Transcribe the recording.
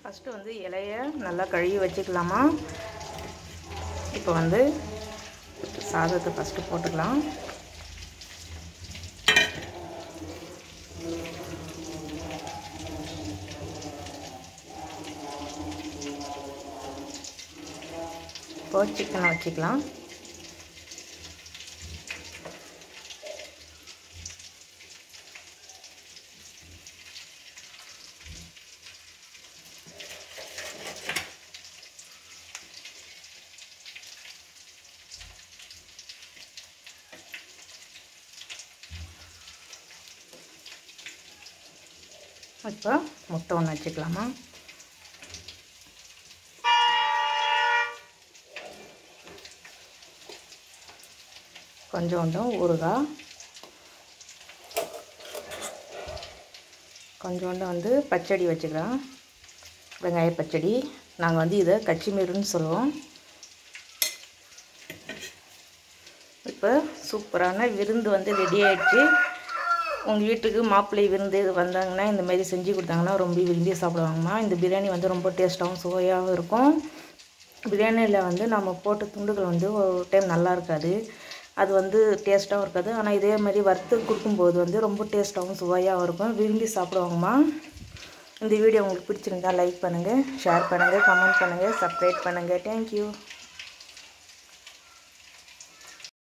first வந்து இலைய நல்லா கழுவி வச்சுக்கலாமா இப்போ வந்து சாதத்தை ஃபஸ்ட்டு போட்டுக்கலாம் இப்போ சிக்கனை வச்சுக்கலாம் இப்போ முட்டை ஒன்று வச்சுக்கலாமா கொஞ்சோண்டு ஊறுகாய் கொஞ்சோண்டு வந்து பச்சடி வச்சுக்கலாம் வெங்காய பச்சடி நாங்கள் வந்து இதை கச்சிமீருன்னு சொல்லுவோம் இப்போ சூப்பரான விருந்து வந்து ரெடி ஆயிடுச்சு உங்கள் வீட்டுக்கு மாப்பிள்ளை விருந்து வந்தாங்கன்னா இந்த மாதிரி செஞ்சு கொடுத்தாங்கன்னா ரொம்ப விரும்பி சாப்பிடுவாங்கம்மா இந்த பிரியாணி வந்து ரொம்ப டேஸ்ட்டாகவும் சுவையாகவும் இருக்கும் பிரியாணியில் வந்து நம்ம போட்ட துண்டுகள் வந்து ஒரு டைம் நல்லா இருக்காது அது வந்து டேஸ்ட்டாகவும் இருக்காது ஆனால் இதே மாதிரி வறுத்து கொடுக்கும்போது வந்து ரொம்ப டேஸ்ட்டாகவும் சுவையாகவும் இருக்கும் விரும்பி சாப்பிடுவாங்கம்மா இந்த வீடியோ உங்களுக்கு பிடிச்சிருந்தா லைக் பண்ணுங்கள் ஷேர் பண்ணுங்கள் கமெண்ட் பண்ணுங்கள் சப்ஸ்கிரைப் பண்ணுங்கள் தேங்க்யூ